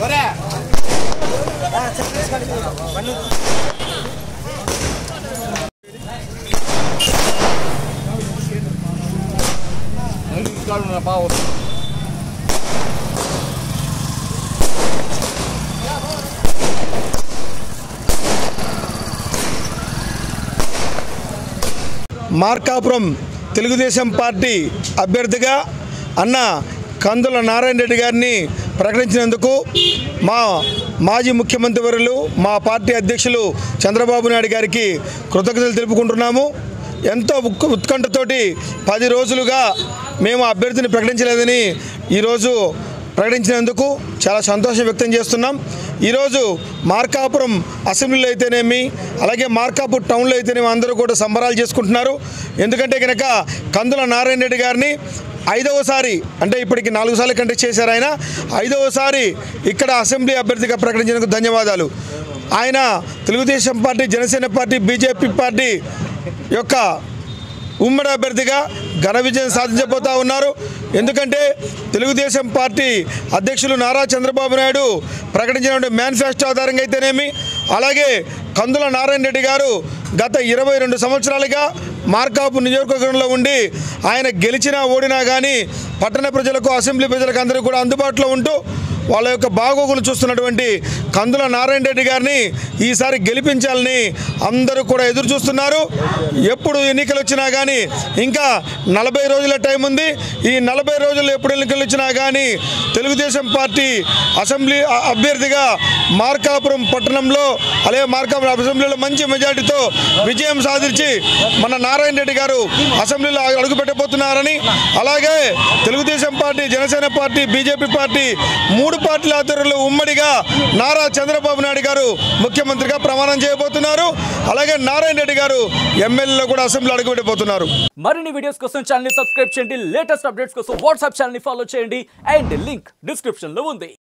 Markapuram Telugu Desam party అభ్యర్థిగా అన్న కందుల నారాయణ రెడ్డి గారిని ప్రకటించినందుకు మా మాజీ ముఖ్యమంత్రి వర్యులు మా పార్టీ అధ్యక్షులు చంద్రబాబు నాయుడు గారికి కృతజ్ఞతలు తెలుపుకుంటున్నాము ఎంతో ఉక్- ఉత్కంఠతోటి పది రోజులుగా మేము అభ్యర్థిని ప్రకటించలేదని ఈరోజు ప్రకటించినందుకు చాలా సంతోషం వ్యక్తం చేస్తున్నాం ఈరోజు మార్కాపురం అసెంబ్లీలో అయితేనేమి అలాగే మార్కాపూర్ టౌన్లో అయితేనేమి అందరూ కూడా సంబరాలు చేసుకుంటున్నారు ఎందుకంటే కనుక కందుల నారాయణ రెడ్డి గారిని ఐదవసారి అంటే ఇప్పటికి నాలుగు సార్లు కంటెస్ట్ చేశారు ఆయన ఐదవసారి ఇక్కడ అసెంబ్లీ అభ్యర్థిగా ప్రకటించినందుకు ధన్యవాదాలు ఆయన Telugu Desam party Janasena party BJP party యొక్క ఉమ్మడి అభ్యర్థిగా ఘన విజయం సాధించబోతా ఉన్నారు ఎందుకంటే తెలుగుదేశం పార్టీ అధ్యక్షులు నారా చంద్రబాబు నాయుడు ప్రకటించిన మేనిఫెస్టో ఆధారంగా అయితేనేమి అలాగే కందుల నారాయణ రెడ్డి గారు గత ఇరవై రెండు సంవత్సరాలుగా మార్కాపు నియోజకవర్గంలో ఉండి ఆయన గెలిచినా ఓడినా కానీ పట్టణ ప్రజలకు అసెంబ్లీ ప్రజలకు అందరికీ కూడా అందుబాటులో ఉంటూ వాళ్ళ యొక్క బాగోగులు చూస్తున్నటువంటి కందుల నారాయణ రెడ్డి గారిని ఈసారి గెలిపించాలని అందరూ కూడా ఎదురు చూస్తున్నారు ఎప్పుడు ఎన్నికలు వచ్చినా కానీ ఇంకా నలభై రోజుల టైం ఉంది ఈ నలభై రోజుల్లో ఎప్పుడు ఎన్నికలు వచ్చినా కానీ తెలుగుదేశం పార్టీ అసెంబ్లీ అ- అభ్యర్థిగా మార్కాపురం పట్టణంలో అలాగే మార్కాపురం అసెంబ్లీలో మంచి మెజార్టీతో విజయం సాధించి మన నారాయణ రెడ్డి గారు అసెంబ్లీలో అడుగు పెట్టబోతున్నారని అలాగే Telugu Desam party Janasena party BJP party మూడు పార్టీల ఆధ్వర్యంలో ఉమ్మడిగా నారా చంద్రబాబు నాయుడు గారు ముఖ్యమంత్రిగా ప్రమాణం చేయబోతున్నారు అలాగే నారాయణ రెడ్డి గారు ఎమ్మెల్యేలో కూడా అసెంబ్లీ అడుగు పెట్టబోతున్నారు మరిన్ని వీడియోస్ కోసం ఛానల్ ని సబ్స్క్రైబ్ చేయండి లేటెస్ట్ అప్డేట్స్ కోసం వాట్సాప్ ఛానల్ ని ఫాలో చేయండి అండ్ లింక్ డిస్క్రిప్షన్ లో ఉంది